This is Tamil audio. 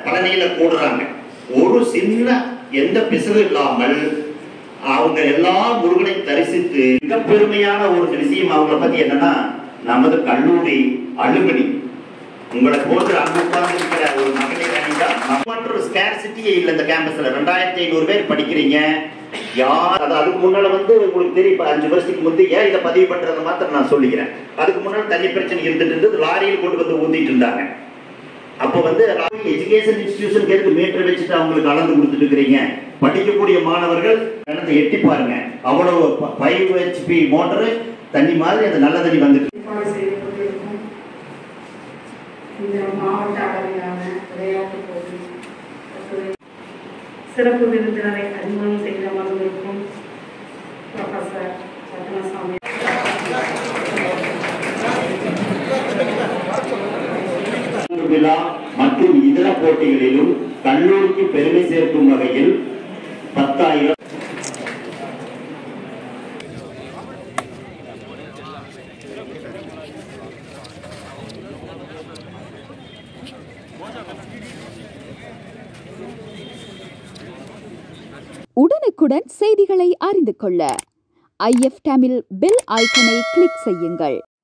பழனியில கூடுறாங்க ஒரு சின்ன எந்த பிசகு இல்லாமல் அவங்க எல்லா முருகனை தரிசித்து மிக பெருமையான ஒரு விஷயம் அவங்கள பத்தி என்னன்னா நமது கல்லூரி அலுமினி உங்களை போன்று அங்கு உட்கார்ந்து இருக்கிற ஒரு மகளிர் அணிதான் மற்ற ஸ்கேர்சிட்டியே இல்லை இந்த கேம்பஸ்ல ரெண்டாயிரத்தி ஐநூறு பேர் படிக்கிறீங்க யார் அது அதுக்கு முன்னால வந்து உங்களுக்கு தெரியும் இப்ப அஞ்சு வருஷத்துக்கு முந்தைய இதை பதிவு பண்றதை மாத்திரம் நான் சொல்லிக்கிறேன் அதுக்கு முன்னால தண்ணி பிரச்சனை இருந்துட்டு இருந்தது லாரியில் கொண்டு வந்து ஊத்திட்டு இருந்தாங்க அப்போ வந்து எஜுகேஷன் இன்ஸ்டிடியூஷன் எதுக்கு மீட்டர் வச்சுட்டு அவங்களுக்கு அளந்து கொடுத்துட்டு இருக்கிறீங்க படிக்கக்கூடிய மாணவர்கள் கடந்து எட்டி பாருங்க அவ்வளவு ஃபைவ் ஹெச்பி மோட்டரு தண்ணி மாதிரி அந்த நல்ல தண்ணி வந்துட்டு ஏற்பாடு செய்யப்பட்டிருக்கும் இந்த மாவட்ட அளவிலான விளையாட்டுப் போட்டி ஒத்துழை- சிறப்பு விருந்தினரை அறிமுகம் செய்த மருந்திற்கும் ப்ரொஃபசர் ரத்னசாமி விழா மற்றும் இதர போட்டிகளிலும் கல்லூரிக்கு பெருமை சேர்க்கும் வகையில் பத்தாயிரம் உடனுக்குடன் செய்திகளை அறிந்து கொள்ள ஐஎஃப் தமிழ் பெல் ஐக்கனை கிளிக் செய்யுங்கள்